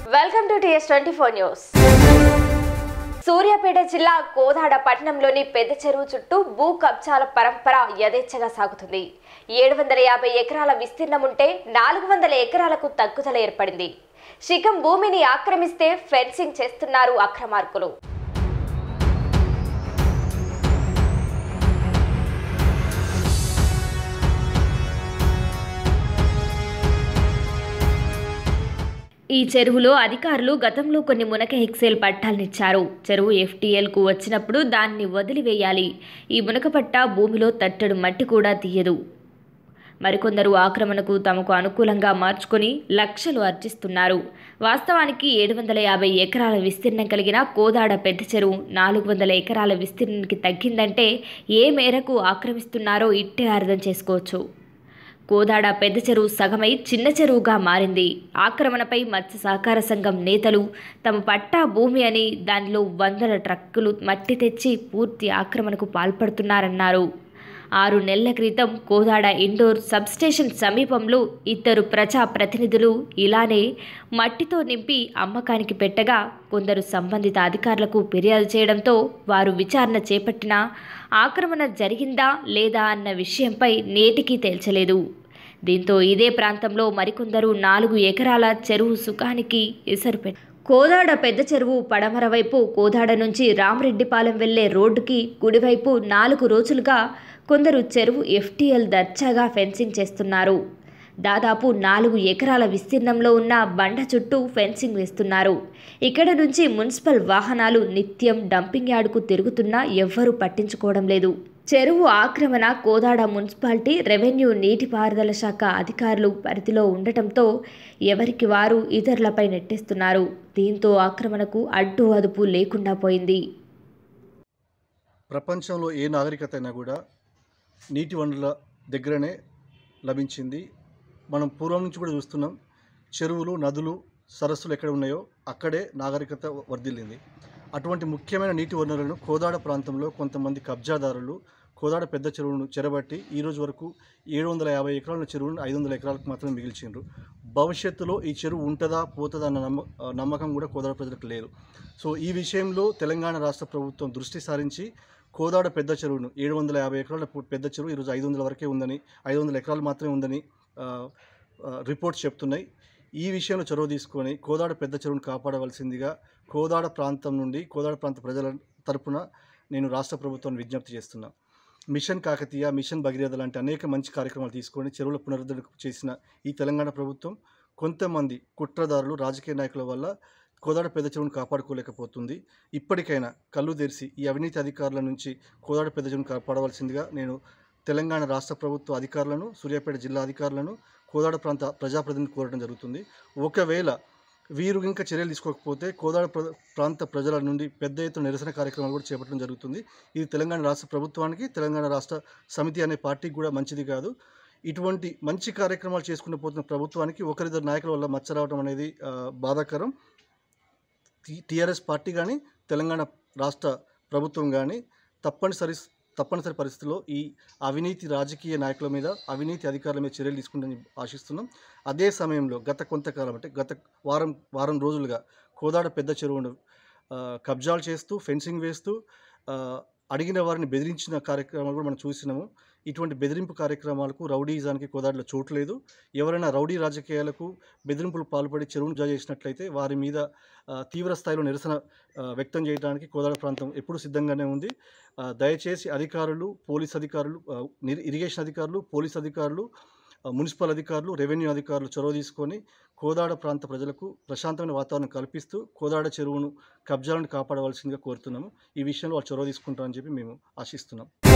welcome to TS twenty four news Suryapet జిల్లా కోదాడ పట్టణంలోని పెద్ద చెరువు చుట్టూ భూ కబ్జాల పరంపర యథేచ్ఛగా సాగుతుంది ఏడు వందల యాభై ఎకరాల విస్తీర్ణం ఉంటే నాలుగు వందల ఎకరాలకు తగ్గుదల ఏర్పడింది శిఖం భూమిని ఆక్రమిస్తే ఫెన్సింగ్ చేస్తున్నారు అక్రమార్కులు ఈ చెరువులో అధికారులు గతంలో కొన్ని మునక హెక్సేల్ పట్టాలనిచ్చారు చెరువు ఎఫ్టీఎల్కు వచ్చినప్పుడు దాన్ని వదిలివేయాలి ఈ మునక పట్ట భూమిలో తట్టడు మట్టి కూడా తీయదు మరికొందరు ఆక్రమణకు తమకు అనుకూలంగా మార్చుకొని లక్షలు అర్జిస్తున్నారు వాస్తవానికి ఏడు వందల యాభై ఎకరాల విస్తీర్ణం కలిగిన కోదాడ పెద్ద చెరువు నాలుగు వందల ఎకరాల విస్తీర్ణానికి తగ్గిందంటే ఏ మేరకు ఆక్రమిస్తున్నారో ఇట్టే అర్థం చేసుకోవచ్చు కోదాడ పెద్ద చెరువు సగమై చిన్న చెరువుగా మారింది ఆక్రమణపై మత్స్య సహకార సంఘం నేతలు తమ పట్టా భూమి అని దానిలో వందల ట్రక్కులు మట్టి తెచ్చి పూర్తి ఆక్రమణకు పాల్పడుతున్నారన్నారు ఆరు నెలల క్రితం కోదాడ ఇండోర్ సబ్స్టేషన్ సమీపంలో ఇద్దరు ప్రజా ప్రతినిధులు ఇలానే మట్టితో నింపి అమ్మకానికి పెట్టగా కొందరు సంబంధిత అధికారులకు ఫిర్యాదు చేయడంతో వారు విచారణ చేపట్టినా ఆక్రమణ జరిగిందా లేదా అన్న విషయంపై నేటికీ తేల్చలేదు దీంతో ఇదే ప్రాంతంలో మరికొందరు నాలుగు ఎకరాల చెరువు సుఖానికి ఎసరు పెట్ కోదాడ పెద్ద చెరువు పడమర వైపు కోదాడ నుంచి రామరెడ్డిపాలెం వెళ్లే రోడ్డుకి కుడివైపు నాలుగు రోజులుగా కొందరు చెరువు ఎఫ్టీఎల్ దర్జాగా ఫెన్సింగ్ చేస్తున్నారు దాదాపు నాలుగు ఎకరాల విస్తీర్ణంలో ఉన్న బండ చుట్టూ ఫెన్సింగ్ వేస్తున్నారు ఇక్కడ నుంచి మున్సిపల్ వాహనాలు నిత్యం డంపింగ్ యార్డుకు తిరుగుతున్నా ఎవ్వరూ పట్టించుకోవడం లేదు చెరువు ఆక్రమణ కోదాడ మున్సిపాలిటీ రెవెన్యూ నీటిపారుదల శాఖ అధికారులు పరిధిలో ఉండటంతో ఎవరికి వారు ఇతరులపై నెట్టేస్తున్నారు దీంతో ఆక్రమణకు అడ్డు అదుపు లేకుండా పోయింది ప్రపంచంలో ఏ నాగరికత అయినా కూడా నీటి వనరుల దగ్గరనే లభించింది మనం పూర్వం నుంచి కూడా చూస్తున్నాం చెరువులు నదులు సరస్సులు ఎక్కడ ఉన్నాయో అక్కడే నాగరికత వర్ధిల్లింది అటువంటి ముఖ్యమైన నీటి వనరులను కోదాడ ప్రాంతంలో కొంతమంది కబ్జాదారులు కోదాడ పెద్ద చెరువును చెరబట్టి ఈ రోజు వరకు ఏడు వందల యాభై ఎకరాల చెరువును ఐదు వందల ఎకరాలకు మాత్రమే మిగిల్చిండ్రు భవిష్యత్తులో ఈ చెరువు ఉంటుందా పోతుందా అన్న నమ్మ నమ్మకం కూడా కోదాడ ప్రజలకు లేదు సో ఈ విషయంలో తెలంగాణ రాష్ట్ర ప్రభుత్వం దృష్టి సారించి కోదాడ పెద్ద చెరువును ఏడు వందల యాభై ఎకరాల పు- పెద్ద చెరువు ఈరోజు ఐదు వందల వరకే ఉందని ఐదు వందల ఎకరాలు మాత్రమే ఉందని ఆ, ఆ, రిపోర్ట్స్ చెప్తున్నాయి ఈ విషయంలో చొరవ తీసుకొని కోదాడ పెద్ద చెరువును కాపాడవలసిందిగా కోదాడ ప్రాంతం నుండి కోదాడ ప్రాంత ప్రజల తరపున నేను రాష్ట్ర ప్రభుత్వాన్ని విజ్ఞప్తి చేస్తున్నా మిషన్ కాకతీయ మిషన్ భగీరథ లాంటి అనేక మంచి కార్యక్రమాలు తీసుకొని చెరువుల పునరుద్ధరణకు చేసిన ఈ తెలంగాణ ప్రభుత్వం కొంతమంది కుట్రదారులు రాజకీయ నాయకుల వల్ల కోదాడ పెద్ద చెరువును కాపాడుకోలేకపోతుంది ఇప్పటికైనా కళ్ళు తెరిచి ఈ అవినీతి అధికారుల నుంచి కోదాడ పెద్ద చెరువును కాపాడవలసిందిగా నేను తెలంగాణ రాష్ట్ర ప్రభుత్వ అధికారులను సూర్యాపేట జిల్లా అధికారులను కోదాడ ప్రాంత ప్రజాప్రతినిధులను కోరడం జరుగుతుంది ఒకవేళ వీరు ఇంకా చర్యలు తీసుకోకపోతే కోదాడ ప్ర- ప్రాంత ప్రజల నుండి పెద్ద ఎత్తున నిరసన కార్యక్రమాలు కూడా చేపట్టడం జరుగుతుంది ఇది తెలంగాణ రాష్ట్ర ప్రభుత్వానికి తెలంగాణ రాష్ట్ర సమితి అనే పార్టీకి కూడా మంచిది కాదు ఇటువంటి మంచి కార్యక్రమాలు చేసుకుంటూ పోతున్న ప్రభుత్వానికి ఒకరిద్దరు నాయకుల వల్ల మచ్చ రావడం అనేది ఆ, బాధాకరం టీఆర్ఎస్ పార్టీ కానీ తెలంగాణ రాష్ట్ర ప్రభుత్వం కానీ తప్పనిసరి తప్పనిసరి పరిస్థితుల్లో ఈ అవినీతి రాజకీయ నాయకుల మీద అవినీతి అధికారుల మీద చర్యలు తీసుకుంటామని ఆశిస్తున్నాం అదే సమయంలో గత కొంతకాలం అంటే గత వారం వారం రోజులుగా కోదాడ పెద్ద చెరువును ఆ, కబ్జాలు చేస్తూ ఫెన్సింగ్ వేస్తూ ఆ, అడిగిన వారిని బెదిరించిన కార్యక్రమాలు కూడా మనం చూసినాము ఇటువంటి బెదిరింపు కార్యక్రమాలకు రౌడీజానికి కోదాడలో చోటు లేదు ఎవరైనా రౌడీ రాజకీయాలకు బెదిరింపులు పాల్పడి చెరువును జా చేసినట్లయితే వారి మీద ఆ, తీవ్ర స్థాయిలో నిరసన ఆ, వ్యక్తం చేయడానికి కోదాడ ప్రాంతం ఎప్పుడూ సిద్ధంగానే ఉంది ఆ, దయచేసి అధికారులు పోలీస్ అధికారులు ఆ, నిర్- ఇరిగేషన్ అధికారులు పోలీస్ అధికారులు ఆ, మున్సిపల్ అధికారులు రెవెన్యూ అధికారులు చొరవ తీసుకొని కోదాడ ప్రాంత ప్రజలకు ప్రశాంతమైన వాతావరణం కల్పిస్తూ కోదాడ చెరువును కబ్జాలను కాపాడవలసిందిగా కోరుతున్నాము ఈ విషయంలో వాళ్ళు చొరవ తీసుకుంటారని చెప్పి మేము ఆశిస్తున్నాం